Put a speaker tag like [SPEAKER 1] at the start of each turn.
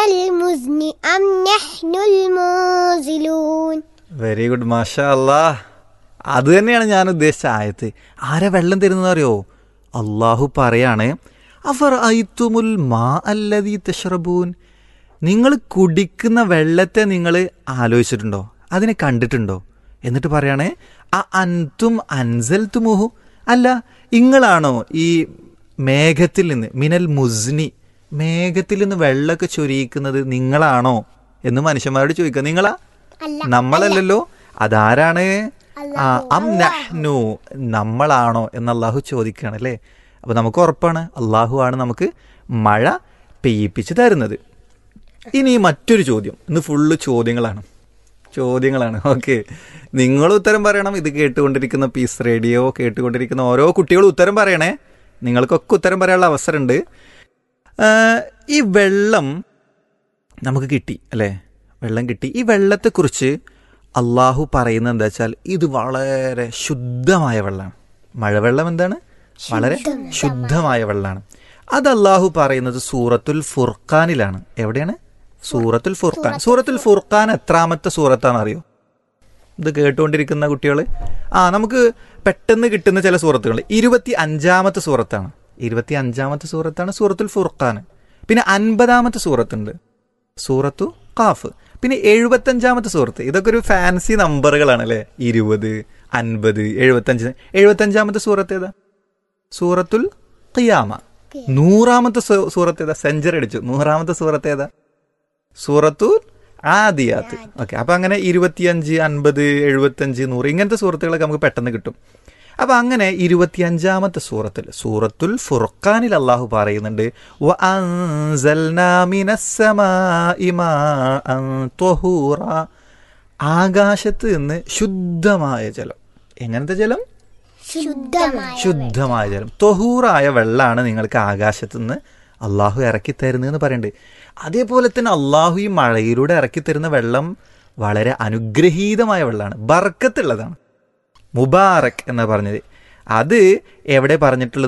[SPEAKER 1] المزن أم نحن المنزلون
[SPEAKER 2] very good മാഷാ അല്ലാ അത് തന്നെയാണ് ഞാൻ ഉദ്ദേശിച്ച ആയത്ത് ആരാ വെള്ളം തരുന്നത് അറിയോ അള്ളാഹു പറയാണ് അവർ ഐത്തുമുൽ മാ അല്ലതീ തഷ്റബൂൻ നിങ്ങൾ കുടിക്കുന്ന വെള്ളത്തെ നിങ്ങൾ ആലോചിച്ചിട്ടുണ്ടോ അതിനെ കണ്ടിട്ടുണ്ടോ എന്നിട്ട് പറയണേ അ അൻതും അൻസൽ തുമുഹു അല്ല ഇങ്ങളാണോ ഈ മേഘത്തിൽ നിന്ന് മിനൽ മുസ്നി മേഘത്തിൽ നിന്ന് വെള്ളമൊക്കെ ചൊരിയിക്കുന്നത് നിങ്ങളാണോ എന്ന് മനുഷ്യന്മാരോട് ചോദിക്കുക നിങ്ങളാ നമ്മളല്ലല്ലോ അതാരാണ് ആ അം നഹ്നു നമ്മളാണോ എന്ന് അള്ളാഹു ചോദിക്കുകയാണ് അല്ലേ അപ്പൊ നമുക്ക് ഉറപ്പാണ് അള്ളാഹു ആണ് നമുക്ക് മഴ പെയ്യിപ്പിച്ച് തരുന്നത് ഇനി മറ്റൊരു ചോദ്യം ഇന്ന് ഫുള്ള് ചോദ്യങ്ങളാണ് ചോദ്യങ്ങളാണ് ഓക്കെ നിങ്ങൾ ഉത്തരം പറയണം ഇത് കേട്ടുകൊണ്ടിരിക്കുന്ന പീസ് റേഡിയോ കേട്ടുകൊണ്ടിരിക്കുന്ന ഓരോ കുട്ടികളും ഉത്തരം പറയണേ നിങ്ങൾക്കൊക്കെ ഉത്തരം പറയാനുള്ള അവസരമുണ്ട് ആ, ഈ വെള്ളം നമുക്ക് കിട്ടി അല്ലേ വെള്ളം കിട്ടി ഈ വെള്ളത്തെക്കുറിച്ച് അള്ളാഹു പറയുന്നത് എന്താ വെച്ചാൽ ഇത് വളരെ ശുദ്ധമായ വെള്ളമാണ് മഴവെള്ളം എന്താണ് വളരെ ശുദ്ധമായ വെള്ളമാണ് അത് അള്ളാഹു പറയുന്നത് സൂറത്തുൽ ഫുർഖാനിലാണ് എവിടെയാണ് സൂറത്തുൽ ഫുർഖാൻ സൂറത്തുൽ ഫുർഖാൻ എത്രാമത്തെ സൂറത്താണെന്ന് അറിയോ ഇത് കേട്ടുകൊണ്ടിരിക്കുന്ന കുട്ടികൾ ആ നമുക്ക് പെട്ടെന്ന് കിട്ടുന്ന ചില സൂറത്തുകൾ ഇരുപത്തി അഞ്ചാമത്തെ സൂറത്താണ് ഇരുപത്തി അഞ്ചാമത്തെ സൂറത്താണ് സൂറത്തുൽ ഫുർഖാൻ പിന്നെ അൻപതാമത്തെ സൂറത്തുണ്ട് സൂറത്തു ഖാഫ് പിന്നെ എഴുപത്തഞ്ചാമത്തെ സൂറത്ത് ഇതൊക്കെ ഒരു ഫാൻസി നമ്പറുകളാണ് അല്ലേ ഇരുപത് അൻപത് എഴുപത്തഞ്ച് എഴുപത്തഞ്ചാമത്തെ സൂറത്ത് ഏതാ സൂറത്തുൽ ഖിയാമ നൂറാമത്തെ സൂ- സൂറത്ത് ഏതാ സെഞ്ചുറി അടിച്ചു നൂറാമത്തെ സൂറത്ത് ഏതാ സൂറത്തുൽ ആദിയാത്ത് ഓക്കെ അപ്പൊ അങ്ങനെ ഇരുപത്തിയഞ്ച് അൻപത് എഴുപത്തഞ്ച് നൂറ് ഇങ്ങനത്തെ സൂറത്തുകളൊക്കെ നമുക്ക് പെട്ടെന്ന് കിട്ടും അപ്പൊ അങ്ങനെ ഇരുപത്തിയഞ്ചാമത്തെ സൂറത്തിൽ സൂറത്തുൽ ഫുർഖാനിൽ അള്ളാഹു പറയുന്നുണ്ട് "വ അൻസൽനാ മിനസ്സമാഇ മാഅൻ ത്വഹൂറ." ആകാശത്ത് നിന്ന് ശുദ്ധമായ ജലം എങ്ങനത്തെ ജലം
[SPEAKER 1] ശുദ്ധമായ
[SPEAKER 2] ശുദ്ധമായ ജലം തൊഹൂറായ വെള്ളമാണ് നിങ്ങൾക്ക് ആകാശത്ത് നിന്ന് അള്ളാഹു ഇറക്കി തരുന്നതെന്ന് പറയുന്നുണ്ട് അതേപോലെ തന്നെ അള്ളാഹു ഈ മഴയിലൂടെ ഇറക്കി തരുന്ന വെള്ളം വളരെ അനുഗ്രഹീതമായ വെള്ളമാണ് ബർക്കത്തുള്ളതാണ് മുബാറക് എന്ന് പറഞ്ഞത് അത് എവിടെ പറഞ്ഞിട്ടുള്ളത്